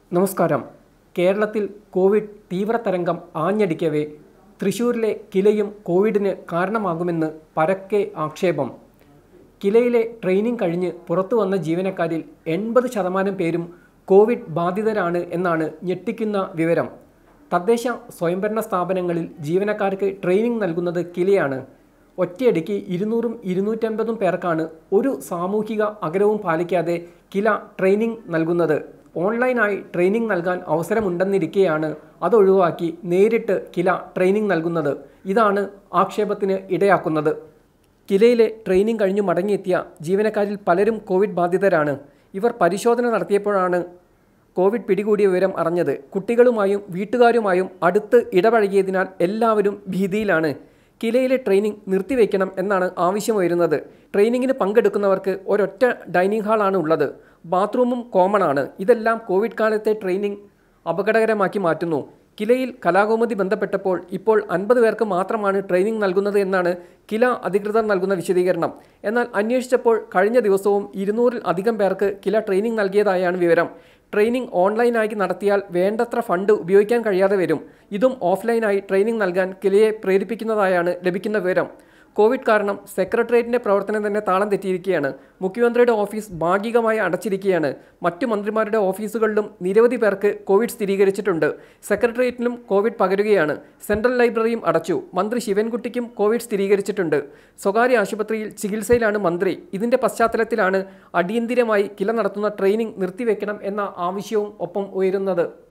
നമസ്കാരം കേരളത്തിൽ കോവിഡ് തീവ്രതരംഗം ആഞ്ഞടിക്കവേ തൃശൂരിലെ കിലയും കോവിഡിന് കാരണമാകുമെന്ന് പരക്കെ ആക്ഷേപം കിലയിലെ ട്രെയിനിങ് കഴിഞ്ഞ് പുറത്തു വന്ന ജീവനക്കാരിൽ എൺപത് ശതമാനം പേരും കോവിഡ് ബാധിതരാണ് എന്നാണ് ഞെട്ടിക്കുന്ന വിവരം തദ്ദേശ സ്വയംഭരണ സ്ഥാപനങ്ങളിൽ ജീവനക്കാർക്ക് ട്രെയിനിങ് നൽകുന്നത് കിലയാണ് ഒറ്റയടിക്ക് ഇരുന്നൂറും ഇരുന്നൂറ്റമ്പതും പേർക്കാണ് ഒരു സാമൂഹിക അകലവും പാലിക്കാതെ കില ട്രെയിനിങ് നൽകുന്നത് ഓൺലൈനായി ട്രെയിനിങ് നൽകാൻ അവസരമുണ്ടെന്നിരിക്കെയാണ് അതൊഴിവാക്കി നേരിട്ട് കില ട്രെയിനിങ് നൽകുന്നത് ഇതാണ് ആക്ഷേപത്തിന് ഇടയാക്കുന്നത് കിലയിലെ ട്രെയിനിങ് കഴിഞ്ഞു മടങ്ങിയെത്തിയ ജീവനക്കാരിൽ പലരും കോവിഡ് ബാധിതരാണ് ഇവർ പരിശോധന നടത്തിയപ്പോഴാണ് കോവിഡ് പിടികൂടിയ വിവരം അറിഞ്ഞത് കുട്ടികളുമായും വീട്ടുകാരുമായും അടുത്ത് ഇടപഴകിയതിനാൽ എല്ലാവരും ഭീതിയിലാണ് കിലയിലെ ട്രെയിനിങ് നിർത്തിവെക്കണം എന്നാണ് ആവശ്യമുയരുന്നത് ട്രെയിനിങ്ങിന് പങ്കെടുക്കുന്നവർക്ക് ഒരൊറ്റ ഡൈനിങ് ഹാളാണ് ഉള്ളത് ബാത്റൂമും കോമൺ ആണ് ഇതെല്ലാം കോവിഡ് കാലത്തെ ട്രെയിനിങ് അപകടകരമാക്കി മാറ്റുന്നു കിലയിൽ കലാകൗമുദി ബന്ധപ്പെട്ടപ്പോൾ ഇപ്പോൾ അൻപത് പേർക്ക് മാത്രമാണ് ട്രെയിനിങ് നൽകുന്നത് എന്നാണ് കില അധികൃതർ നൽകുന്ന വിശദീകരണം എന്നാൽ അന്വേഷിച്ചപ്പോൾ കഴിഞ്ഞ ദിവസവും ഇരുന്നൂറിൽ അധികം പേർക്ക് കില ട്രെയിനിങ് നൽകിയതായാണ് വിവരം ട്രെയിനിങ് ഓൺലൈനായി നടത്തിയാൽ വേണ്ടത്ര ഫണ്ട് ഉപയോഗിക്കാൻ കഴിയാതെ വരും ഇതും ഓഫ്ലൈനായി ട്രെയിനിങ് നൽകാൻ കിലയെ പ്രേരിപ്പിക്കുന്നതായാണ് ലഭിക്കുന്ന വിവരം കോവിഡ് കാരണം സെക്രട്ടേറിയറ്റിന്റെ പ്രവർത്തനം തന്നെ താളം തെറ്റിയിരിക്കുകയാണ് മുഖ്യമന്ത്രിയുടെ ഓഫീസ് ഭാഗികമായി അടച്ചിരിക്കുകയാണ് മറ്റു മന്ത്രിമാരുടെ ഓഫീസുകളിലും നിരവധി പേർക്ക് കോവിഡ് സ്ഥിരീകരിച്ചിട്ടുണ്ട് സെക്രട്ടേറിയറ്റിലും കോവിഡ് പകരുകയാണ് സെൻട്രൽ ലൈബ്രറിയും അടച്ചു മന്ത്രി ശിവൻകുട്ടിക്കും കോവിഡ് സ്ഥിരീകരിച്ചിട്ടുണ്ട് സ്വകാര്യ ആശുപത്രിയിൽ ചികിത്സയിലാണ് മന്ത്രി ഇതിന്റെ പശ്ചാത്തലത്തിലാണ് അടിയന്തിരമായി കില നടത്തുന്ന ട്രെയിനിങ് നിർത്തിവെക്കണം എന്ന ആവശ്യവും ഒപ്പം ഉയരുന്നത്